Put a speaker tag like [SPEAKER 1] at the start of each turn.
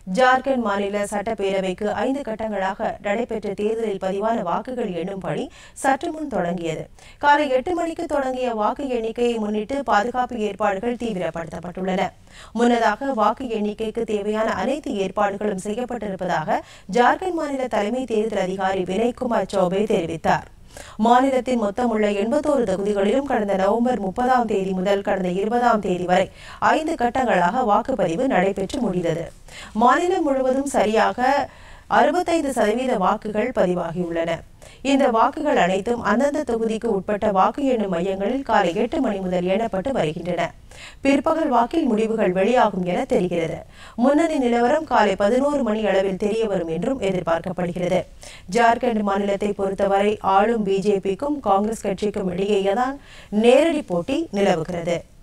[SPEAKER 1] ஜார்க்கண்ட் மாநில சட்டப்பேரவைக்கு ஐந்து கட்டங்களாக நடைபெற்ற தேர்தலில் பதிவான வாக்குகள் எண்ணும் பணி சற்று முன் தொடங்கியது காலை எட்டு மணிக்கு தொடங்கிய வாக்கு எண்ணிக்கையை முன்னிட்டு பாதுகாப்பு ஏற்பாடுகள் தீவிரப்படுத்தப்பட்டுள்ளன முன்னதாக வாக்கு எண்ணிக்கைக்கு தேவையான அனைத்து ஏற்பாடுகளும் செய்யப்பட்டிருப்பதாக ஜார்க்கண்ட் மாநில தலைமை தேர்தல் அதிகாரி வினய்குமார் சௌபே தெரிவித்தார் மாநிலத்தின் மொத்தம் உள்ள எண்பத்தோரு தொகுதிகளிலும் கடந்த நவம்பர் முப்பதாம் தேதி முதல் கடந்த இருபதாம் தேதி வரை ஐந்து கட்டங்களாக வாக்குப்பதிவு நடைபெற்று முடிந்தது மாநிலம் முழுவதும் சரியாக அறுபத்தைந்து சதவீத வாக்குகள் பதிவாகியுள்ளன இந்த வாக்குகள் அனைத்தும் அந்தந்த தொகுதிக்கு உட்பட்ட வாக்கு எண்ணும் மையங்களில் காலை எட்டு மணி முதல் எண்ணப்பட்டு வருகின்றன பிற்பகல் வாக்கில் முடிவுகள் வெளியாகும் என தெரிகிறது முன்னணி நிலவரம் காலை பதினோரு மணி அளவில் தெரிய வரும் என்றும் எதிர்பார்க்கப்படுகிறது ஜார்க்கண்ட் மாநிலத்தை பொறுத்தவரை ஆளும் பிஜேபிக்கும் காங்கிரஸ் கட்சிக்கும் இடையேதான் நேரடி போட்டி நிலவுகிறது